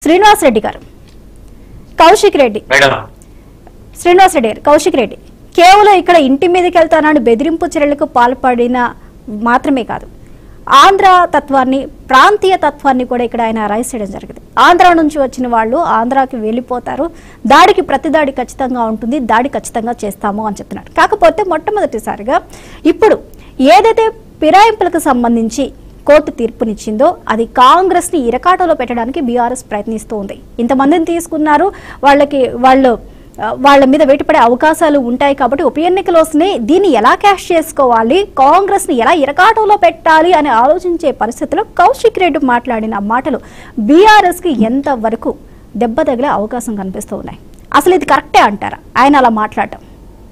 శ్రీనివాస్ రెడ్డి గారు కౌశిక్ రెడ్డి మేడం శ్రీనివాస్ రెడ్డి గారు కౌశిక్ రెడ్డి కేవలం ఇక్కడ ఇంటి మీదకి వెళ్తానని బెదిరింపు చర్యలకు పాల్పడిన మాత్రమే కాదు ఆంధ్ర తత్వాన్ని ప్రాంతీయ తత్వాన్ని కూడా ఇక్కడ ఆయన రైస్ చేయడం జరిగింది ఆంధ్ర నుంచి వచ్చిన వాళ్ళు ఆంధ్రాకి వెళ్ళిపోతారు దాడికి ప్రతి దాడి ఖచ్చితంగా ఉంటుంది దాడి ఖచ్చితంగా చేస్తాము అని చెప్తున్నారు కాకపోతే మొట్టమొదటిసారిగా ఇప్పుడు ఏదైతే ఫిరాయింపులకు సంబంధించి కోర్టు తీర్పునిచ్చిందో అది కాంగ్రెస్ ని ఇరకాటంలో పెట్టడానికి బీఆర్ఎస్ ప్రయత్నిస్తూ ఉంది ఇంతమందిని తీసుకున్నారు వాళ్ళకి వాళ్ళు ఆ, వాళ్ళ మీద వేటుపడే అవకాశాలు ఉంటాయి కాబట్టి ఉప ఎన్నికలు వస్తున్నాయి దీన్ని ఎలా క్యాష్ చేసుకోవాలి కాంగ్రెస్ ని ఎలా ఇరకాటంలో పెట్టాలి అని ఆలోచించే పరిస్థితిలో కౌశిక్ రెడ్డి మాట్లాడిన మాటలు బీఆర్ఎస్ కి ఎంత వరకు దెబ్బ తగిలే అవకాశం కనిపిస్తూ ఉన్నాయి అసలు ఇది కరెక్టే అంటారా ఆయన అలా మాట్లాడటం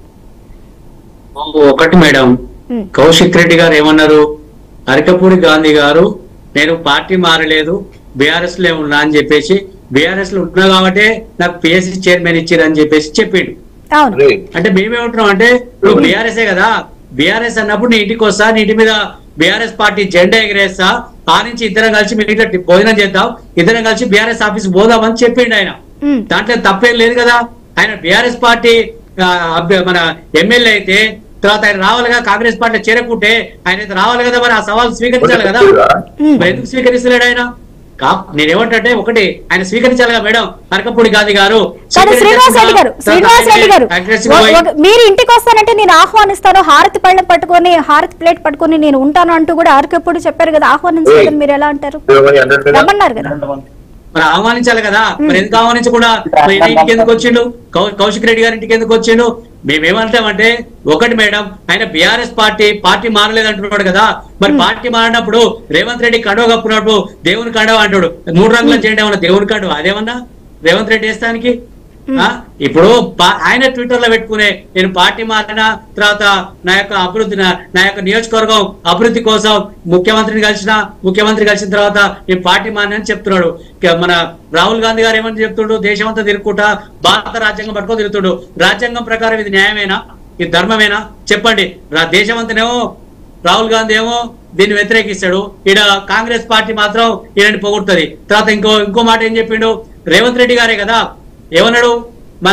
ఒకటి మేడం ఉమ్, కౌశిక్ రెడ్డి గారు ఏమన్నారు అరకపూడి గాంధీ గారు నేను పార్టీ మారలేదు బీఆర్ఎస్ లో ఉన్నా అని చెప్పేసి బీఆర్ఎస్ లో ఉన్నా కాబట్టి నాకు పిఎస్సి చైర్మన్ ఇచ్చారని చెప్పేసి చెప్పిండు అవును అంటే మేమేమంటున్నాం అంటే నువ్వు బీఆర్ఎస్ కదా బీఆర్ఎస్ అన్నప్పుడు నీ ఇంటికి వస్తా నీ ఇంటి మీద బీఆర్ఎస్ పార్టీ జెండా ఎగరేస్తా ఆ నుంచి ఇద్దరం కలిసి మీ ఇంట్లో భోజనం చేద్దాం ఇద్దరం కలిసి బీఆర్ఎస్ ఆఫీస్ పోదామని చెప్పిండు ఆయన ఉమ్, దాంట్లో తప్పేం లేదు కదా ఆయన బీఆర్ఎస్ పార్టీ ఆ, అభ్య- మన ఎమ్మెల్యే అయితే తర్వాత ఆయన రావాలిగా కాంగ్రెస్ పార్టీ చేరకుంటే ఆయన అయితే రావాలి కదా మరి ఆ సవాల్ స్వీకరించాలి కదా ఉమ్. మరి ఎందుకు స్వీకరిస్తలేడు ఆయన కా నేనేమంటే ఒకటి ఆయన స్వీకరించాలిగా మేడం అరకపూడి గాంధీ గారు కానీ శ్రీనివాస్ రెడ్డి గారు శ్రీనివాస్ రెడ్డి గారు Aggressive ఒక- గా ఒక- మీరు ఇంటికి వస్తానంటే నేను ఆహ్వానిస్తాను హారతి పళ్ళెం పట్టుకొని హారతి ప్లేట్ పట్టుకొని నేను ఉంటాను అంటూ కూడా ఆర్కెప్పుడు చెప్పారు కదా ఆహ్వానించలేదని మీరు ఎలా అంటారు రమ్మన్నారు కదా మరి ఆహ్వానించాలి కదా మరి ఎందుకు ఆహ్వానించకుండా మరి ఈయన ఇంటికి ఎందుకు వచ్చిండు కౌ- కౌశిక్ రెడ్డి గారి ఇంటికి ఎందుకు వచ్చిండు మేమేమంటామంటే ఒకటి మేడం ఆయన బీఆర్ఎస్ పార్టీ పార్టీ మారలేదు అంటున్నాడు కదా మరి పార్టీ మారినప్పుడు రేవంత్ రెడ్డి కండవ కప్పున్నప్పుడు దేవుని కండవ అంటాడు మూడు రంగుల జెండా ఏమన్నా దేవుని కండవ అదేమన్నా రేవంత్ రెడ్డి వేస్తానికి ఆ? ఇప్పుడు పా- ఆయన ట్విట్టర్ లో పెట్టుకునే నేను పార్టీ మారిన తర్వాత నా యొక్క అభివృద్ధి నా నా యొక్క నియోజకవర్గం అభివృద్ధి కోసం ముఖ్యమంత్రిని కలిసిన ముఖ్యమంత్రి కలిసిన తర్వాత నేను పార్టీ మారిన అని చెప్తున్నాడు ఇక మన రాహుల్ గాంధీ గారు ఏమని చెప్తుండు దేశం అంతా తిరుగుకుంటా భారత రాజ్యాంగం పట్టుకొని తిరుగుతుండు రాజ్యాంగం ప్రకారం ఇది న్యాయమేనా ఇది ధర్మమేనా చెప్పండి రా- దేశం అంతనేమో రాహుల్ గాంధీ ఏమో దీన్ని వ్యతిరేకిస్తాడు ఈడ కాంగ్రెస్ పార్టీ మాత్రం ఈయనని పొగుడుతుంది తర్వాత ఇంకో ఇంకో మాట ఏం చెప్పిండు రేవంత్ రెడ్డి గారే కదా ఏమన్నాడు మన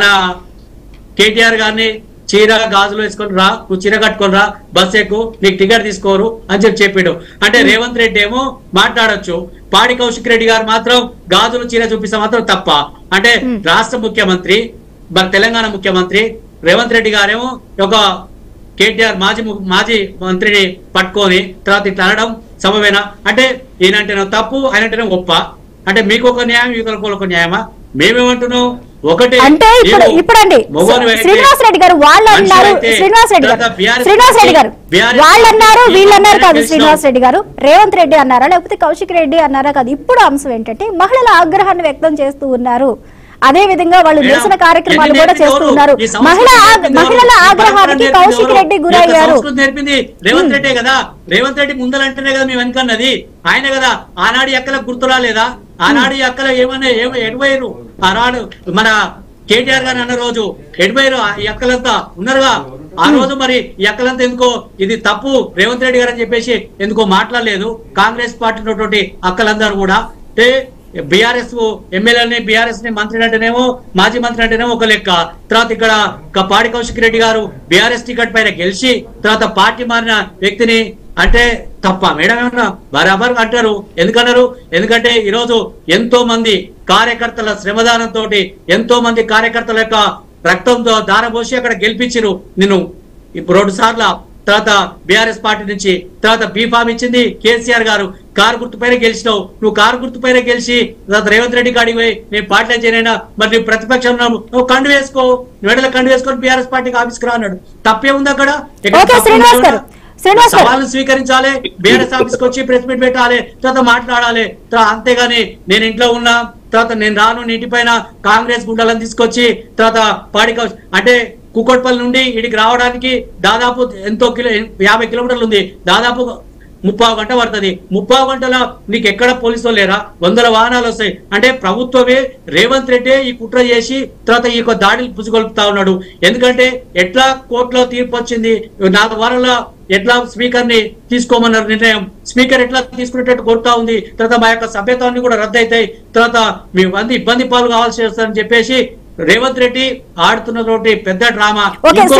కేటీఆర్ గారిని చీర గాజులు వేసుకొని రా నువ్వు చీర కట్టుకొని రా బస్ ఎక్కు నీకు టికెట్ తీసుకోరు అని చెప్పి చెప్పిండు అంటే రేవంత్ రెడ్డి ఏమో మాట్లాడొచ్చు పాడి కౌశిక్ రెడ్డి గారు మాత్రం గాజులు చీర చూపిస్తే మాత్రం తప్ప అంటే రాష్ట్ర ముఖ్యమంత్రి మన తెలంగాణ ముఖ్యమంత్రి రేవంత్ రెడ్డి గారేమో ఒక కేటీఆర్ మాజీ ము- మాజీ మంత్రిని పట్టుకొని తర్వాత ఇట్లా అనడం సమమేనా అంటే ఈయనంటేనే తప్పు ఆయనంటేనే గొప్ప అంటే మీకు ఒక న్యాయం మీకు ఒక న్యాయమా మేమేమంటున్నాం ఒకటి అంటే ఇప్పుడు నీవు ఇప్పుడు అండి మగవానివి అయితే, శ్రీనివాస్ రెడ్డి గారు వాళ్ళు మనిషి అన్నారు అయితే, శ్రీనివాస్ రెడ్డి గారు తర్వాత BRS శ్రీనివాస్ రెడ్డి గారు BRS వాళ్ళు అన్నారు ఈ వీళ్ళు అన్నారు కాదు గెలిచినాం. శ్రీనివాస్ రెడ్డి గారు రేవంత్ రెడ్డి అన్నారా లేకపోతే కౌశిక్ రెడ్డి అన్నారా కాదు ఇప్పుడు అంశం ఏంటంటే మహిళల ఆగ్రహాన్ని వ్యక్తం చేస్తూ ఉన్నారు అదే విధంగా వాళ్ళు మేడం, నిరసన కార్యక్రమాలు ఎన్ని కూడా నేర్పింది చేస్తూ ఎవరు? ఉన్నారు ఈ సంస్కృతి మహిళ ఆగ్- నేర్పింది ఎవరు? మహిళల ఈ ఆగ్రహానికి పరంపర నేర్పింది కౌశిక్ ఎవరు? రెడ్డి ఈ యొక్క గురయ్యారు సంస్కృతి నేర్పింది రేవంత్ రెడ్డే కదా రేవంత్ రెడ్డి ముందలంటేనే కదా మేము వెనుకన్నది ఆయన కదా ఆనాడు ఎక్కలకు గుర్తురా లేదా ఆనాడు ఎక్కల ఏమన్నా ఏమ ఎడిపోయారు ఆనాడు మన కేటీఆర్ గారు అన్న రోజు ఎడిపోయారు ఆ ఎక్కలంతా ఉన్నారుగా ఆ రోజు మరి ఈ ఎక్కలంతా ఎందుకో ఇది తప్పు రేవంత్ రెడ్డి గారు అని చెప్పేసి ఎందుకో మాట్లాడలేదు కాంగ్రెస్ పార్టీ ఉన్నటువంటి అక్కలందరూ కూడా అంటే బీఆర్ఎస్ ఎమ్మెల్యేని బీఆర్ఎస్ ని మంత్రి అంటేనేమో మాజీ మంత్రి అంటేనేమో ఒక లెక్క తర్వాత ఇక్కడ క- పాడి కౌశిక్ రెడ్డి గారు బీఆర్ఎస్ టికెట్ పైన గెలిచి తర్వాత పార్టీ మారిన వ్యక్తిని అంటే తప్ప మేడం ఏమన్నా బరాబర్ అంటారు ఎందుకన్నారు ఎందుకంటే ఈరోజు ఎంతో మంది కార్యకర్తల శ్రమదానంతో ఎంతో మంది కార్యకర్తల యొక్క రక్తంతో దారపోసి అక్కడ గెలిపించిరు నిన్ను ఇప్పుడు రెండు సార్లు తర్వాత బీఆర్ఎస్ పార్టీ నుంచి తర్వాత బీఫామ్ ఇచ్చింది కేసీఆర్ గారు కారు గుర్తు పైన గెలిచినావు నువ్వు కారు గుర్తు పైన గెలిచి తర్వాత రేవంత్ రెడ్డి కాడికి పోయి నేను పార్టీ చేయనైనా మరి నీ ప్రతిపక్షం ఉన్నావు నువ్వు కండు వేసుకో మెడల కండు వేసుకొని బీఆర్ఎస్ పార్టీకి ఆఫీస్కి రా అన్నాడు తప్పే ఉంది అక్కడ ఎక్కడ ఓకే, తప్పు శ్రీనివాస్ ఉందా? గారు. శ్రీనివాస్ గారు. సవాళ్ళను స్వీకరించాలి బీఆర్ఎస్ ఆఫీస్కి వచ్చి ప్రెస్ మీట్ పెట్టాలి తర్వాత మాట్లాడాలి తర్వాత అంతేగాని నేను ఇంట్లో ఉన్నా తర్వాత నేను రాను నీటి పైన కాంగ్రెస్ గుండాలను తీసుకొచ్చి తర్వాత పాడి కౌ- అంటే కుక్కట్పల్లి నుండి ఇడికి రావడానికి దాదాపు ఎంతో కిలో యాభై కిలోమీటర్లు ఉంది దాదాపు ముప్పావు గంట పడుతుంది ముప్పావు గంటల నీకు ఎక్కడ పోలీసులు లేరా వందల వాహనాలు వస్తాయి అంటే ప్రభుత్వమే రేవంత్ రెడ్డి ఈ కుట్ర చేసి తర్వాత ఈ యొక్క దాడిని పుసుగొల్పుతా ఉన్నాడు ఎందుకంటే ఎట్లా కోర్టులో తీర్పు వచ్చింది నాలుగు వారాల ఎట్లా స్పీకర్ ని తీసుకోమన్నారు నిర్ణయం స్పీకర్ ఎట్లా తీసుకునేటట్టు కోరుతా ఉంది తర్వాత మా యొక్క సభ్యత్వాన్ని కూడా రద్దు అవుతాయి తర్వాత మీ మంది ఇబ్బంది పాలు కావాల్సి వస్తుందని చెప్పేసి రేవంత్ రెడ్డి ఆడుతున్నటువంటి పెద్ద డ్రామా ఓకే, ఇంకో